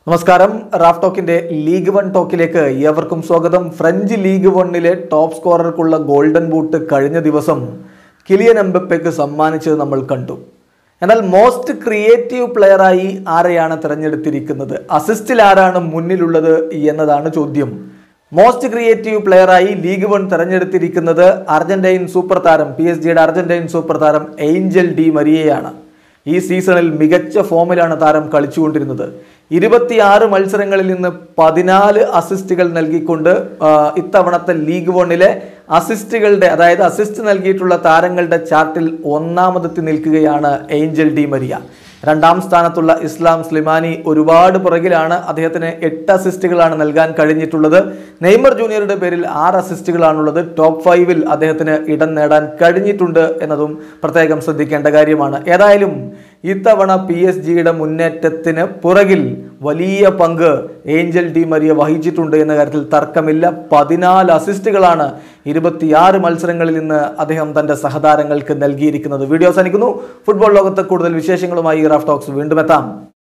നമസ്കാരം റാഫ് ടോക്കിന്റെ ലീഗ് വൺ ടോക്കിലേക്ക് ഏവർക്കും സ്വാഗതം ഫ്രഞ്ച് ലീഗ് വണ്ണിലെ ടോപ്പ് സ്കോറർക്കുള്ള ഗോൾഡൻ ബൂട്ട് കഴിഞ്ഞ ദിവസം കിലിയൻ എംബപ്പയ്ക്ക് സമ്മാനിച്ചത് നമ്മൾ കണ്ടു എന്നാൽ മോസ്റ്റ് ക്രിയേറ്റീവ് പ്ലെയറായി ആരെയാണ് തിരഞ്ഞെടുത്തിരിക്കുന്നത് അസിസ്റ്റിൽ ആരാണ് മുന്നിലുള്ളത് എന്നതാണ് ചോദ്യം മോസ്റ്റ് ക്രിയേറ്റീവ് പ്ലെയറായി ലീഗ് വൺ തെരഞ്ഞെടുത്തിരിക്കുന്നത് അർജന്റൈൻ സൂപ്പർ താരം പി എസ് ജിയുടെ അർജന്റൈൻ സൂപ്പർ താരം ഏഞ്ചൽ ഡി മരിയയാണ് ഈ സീസണിൽ മികച്ച ഫോമിലാണ് താരം കളിച്ചുകൊണ്ടിരുന്നത് ഇരുപത്തിയാറ് മത്സരങ്ങളിൽ നിന്ന് പതിനാല് അസിസ്റ്റുകൾ നൽകിക്കൊണ്ട് ആ, ഇത്തവണത്തെ ലീഗ് വണ്ണിലെ അസിസ്റ്റുകളുടെ അതായത് അസിസ്റ്റ് നൽകിയിട്ടുള്ള താരങ്ങളുടെ ചാർട്ടിൽ ഒന്നാമതെത്തി നിൽക്കുകയാണ് ഏഞ്ചൽ ഡി മരിയ രണ്ടാം സ്ഥാനത്തുള്ള ഇസ്ലാം സ്ലിമാനി ഒരുപാട് പുറകിലാണ് അദ്ദേഹത്തിന് എട്ട് അസിസ്റ്റുകളാണ് നൽകാൻ കഴിഞ്ഞിട്ടുള്ളത് നെയ്മർ ജൂനിയറുടെ പേരിൽ ആറ് അസിസ്റ്റുകളാണുള്ളത് ടോപ്പ് ഫൈവിൽ അദ്ദേഹത്തിന് ഇടം നേടാൻ കഴിഞ്ഞിട്ടുണ്ട് എന്നതും പ്രത്യേകം ശ്രദ്ധിക്കേണ്ട കാര്യമാണ് ഏതായാലും ഇത്തവണ പി എസ് ജിയുടെ മുന്നേറ്റത്തിന് പുറകിൽ വലിയ പങ്ക് ഏഞ്ചൽ ഡി മരിയ വഹിച്ചിട്ടുണ്ട് എന്ന കാര്യത്തിൽ തർക്കമില്ല പതിനാല് അസിസ്റ്റുകളാണ് ഇരുപത്തിയാറ് മത്സരങ്ങളിൽ നിന്ന് അദ്ദേഹം തന്റെ സഹതാരങ്ങൾക്ക് നൽകിയിരിക്കുന്നത് വീഡിയോ അവസാനിക്കുന്നു ഫുട്ബോൾ ലോകത്ത് കൂടുതൽ വിശേഷങ്ങളുമായി റാഫ് ടോക്സ് വീണ്ടും എത്താം